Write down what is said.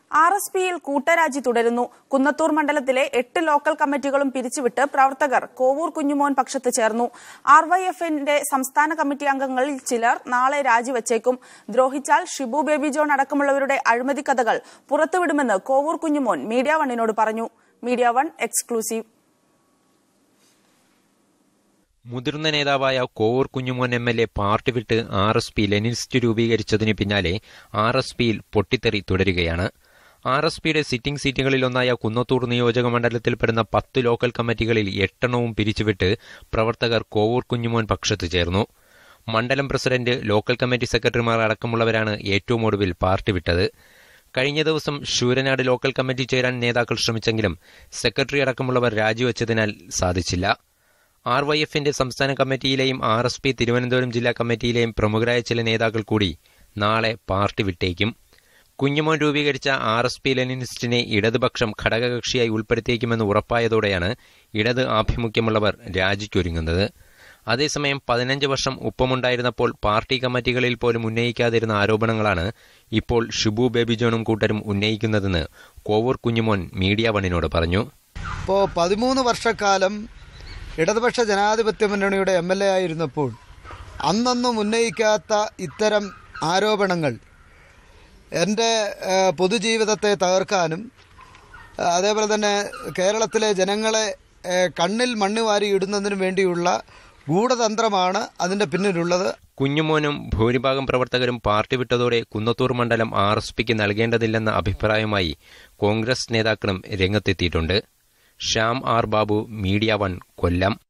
R S പിയിൽ കൂട്ടരാജി തുടരുന്നു കുന്നത്തൂർ മണ്ഡലത്തിലെ എട്ട് ലോക്കൽ കമ്മിറ്റികളും പിരിച്ചുവിട്ട് പ്രവർത്തകർ കോവൂർ കുഞ്ഞുമോൻ പക്ഷത്ത് ചേർന്നു ആർ വൈ എഫിന്റെ സംസ്ഥാന കമ്മിറ്റി അംഗങ്ങളിൽ ചിലർ നാളെ രാജിവച്ചേക്കും ദ്രോഹിച്ചാൽ ഷിബു ബേബി ജോൺ അടക്കമുള്ളവരുടെ അഴിമതി കഥകൾ പുറത്തുവിടുമെന്ന് കോവൂർ കുഞ്ഞുമോൻ മീഡിയ വണ്ണിനോട് പറഞ്ഞു മീഡിയ വൺ എക്സ്ക്ലൂസീവ് മുതിർന്ന നേതാവായ Kovoor Kunjumon M L A party വിട്ട് ആർ എസ് പി ലെനിസ്റ്റ് രൂപീകരിച്ചതിനു പിന്നാലെ ആർ എസ് പിയിൽ പൊട്ടിത്തെറി തുടരുകയാണ് ആർ എസ് പിയുടെ സിറ്റിംഗ് സീറ്റുകളിലൊന്നായ കുന്നത്തൂർ നിയോജക മണ്ഡലത്തിൽപ്പെടുന്ന പത്ത് ലോക്കൽ കമ്മിറ്റികളിൽ എട്ടെണ്ണവും പിരിച്ചുവിട്ട് പ്രവർത്തകർ കോവൂർ കുഞ്ഞുമോൻ പക്ഷത്ത് ചേർന്നു മണ്ഡലം പ്രസിഡന്റ് ലോക്കൽ കമ്മിറ്റി സെക്രട്ടറിമാർ അടക്കമുള്ളവരാണ് ഏറ്റവും ഒടുവിൽ പാർട്ടി വിട്ടത് കഴിഞ്ഞ ദിവസം ശൂരനാട് ലോക്കൽ കമ്മിറ്റി ചേരാൻ നേതാക്കൾ ശ്രമിച്ചെങ്കിലും സെക്രട്ടറി അടക്കമുള്ളവർ രാജിവെച്ചതിനാൽ സാധിച്ചില്ല ആർ വൈ എഫിന്റെ സംസ്ഥാന കമ്മിറ്റിയിലെയും ആർ എസ് പി തിരുവനന്തപുരം ജില്ലാ കമ്മിറ്റിയിലെയും പ്രമുഖരായ ചില നേതാക്കൾ കൂടി നാളെ പാർട്ടി വിട്ടേക്കും കുഞ്ഞുമോൻ രൂപീകരിച്ച ആർ എസ് പി ലെനിനിസ്റ്റിനെ ഇടതുപക്ഷം ഘടകകക്ഷിയായി ഉൾപ്പെടുത്തിയേക്കുമെന്ന് ഉറപ്പായതോടെയാണ് ഇടത് ആഭിമുഖ്യമുള്ളവർ രാജിക്കൊരുങ്ങുന്നത് അതേസമയം പതിനഞ്ച് വർഷം ഒപ്പമുണ്ടായിരുന്നപ്പോൾ പാർട്ടി കമ്മിറ്റികളിൽ പോലും ഉന്നയിക്കാതിരുന്ന ആരോപണങ്ങളാണ് ഇപ്പോൾ ഷിബു ബേബി ജോണും കൂട്ടരും ഉന്നയിക്കുന്നതെന്ന് കോവൂർ കുഞ്ഞുമോൻ മീഡിയ വണ്ണിനോട് പറഞ്ഞു ഇപ്പോൾ പതിമൂന്ന് വർഷക്കാലം ഇടതുപക്ഷ ജനാധിപത്യ മുന്നണിയുടെ എം എൽ എ ആയിരുന്നപ്പോൾ അന്നൊന്നും ഉന്നയിക്കാത്ത ഇത്തരം ആരോപണങ്ങൾ എൻ്റെ ഏഹ്, പൊതുജീവിതത്തെ തകർക്കാനും ഏഹ്, അതേപോലെ തന്നെ കേരളത്തിലെ ജനങ്ങളെ ഏഹ്, കണ്ണിൽ മണ്ണ് വാരി ഇടുന്നതിനും വേണ്ടിയുള്ള ഗൂഢതന്ത്രമാണ് അതിൻ്റെ പിന്നിലുള്ളത് കുഞ്ഞുമോനും ഭൂരിഭാഗം പ്രവർത്തകരും പാർട്ടി വിട്ടതോടെ കുന്നത്തൂർ മണ്ഡലം ആർ എസ് പിക്ക് നൽകേണ്ടതില്ലെന്ന അഭിപ്രായവുമായി കോൺഗ്രസ് നേതാക്കളും രംഗത്തെത്തിയിട്ടുണ്ട് Shyam R Babu media one കൊല്ലം